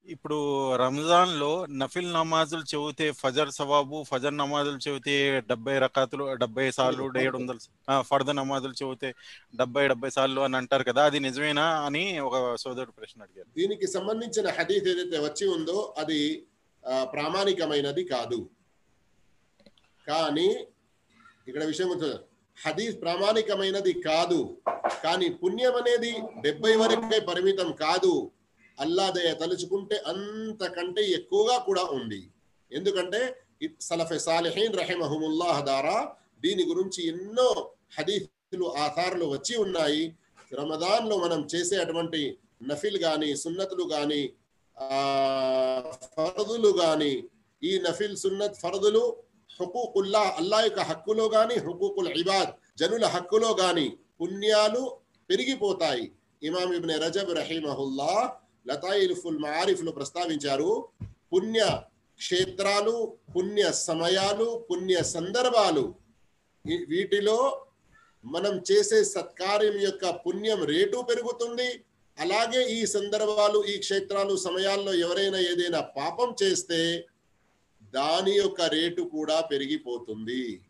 ఇప్పుడు రంజాన్ లో నఫిల్ నమాజులు చెబితే ఫజర్ సవాబు ఫజర్ నమాజులు చెబితే డెబ్బై రకాతులు డెబ్బై సార్లు ఏడు వందలు ఆ, ఫర్ద నమాజులు చెబితే డెబ్బై డెబ్బై సార్లు అని అంటారు కదా అది నిజమేనా అని ఒక సోదరుడు ప్రశ్న అడిగారు దీనికి సంబంధించిన హదీత్ ఏదైతే వచ్చి ఉందో అది ఆ, ప్రామాణికమైనది కాదు కానీ ఇక్కడ విషయం గుర్తు- హదీస్ ప్రామాణికమైనది కాదు కానీ పుణ్యం అనేది డెబ్బై వరకే పరిమితం కాదు అల్లాదయ తలుచుకుంటే అంతకంటే ఎక్కువగా కూడా ఉంది ఎందుకంటే ఇ- సలఫె సాలిహీన్ రహిమహుముల్లాహ్ ద్వారా దీని గురించి ఎన్నో హదీసులు ఆధారాలు వచ్చి ఉన్నాయి రమదాన్ లో మనం చేసే అటువంటి నఫిల్ గాని సున్నతులు గాని ఆ ఫరదులు గాని ఈ నఫిల్ సున్నత్ ఫరదులు హుకూకుల్లా అల్లా యొక్క హక్కులో గాని హుకూకుల్ ఇబాద్ జనుల హక్కులో గాని పుణ్యాలు పెరిగిపోతాయి ఇమాం ఇబ్న్ రజబ్ రహీమహుల్లా లతాయిల్ఫుల్ మారిఫ్ లో ప్రస్తావించారు పుణ్య క్షేత్రాలు పుణ్య సమయాలు పుణ్య సందర్భాలు ఈ- వీటిలో మనం చేసే సత్కార్యం యొక్క పుణ్యం రేటు పెరుగుతుంది అలాగే ఈ సందర్భాలు ఈ క్షేత్రాలు సమయాల్లో ఎవరైనా ఏదైనా పాపం చేస్తే దాని యొక్క రేటు కూడా పెరిగిపోతుంది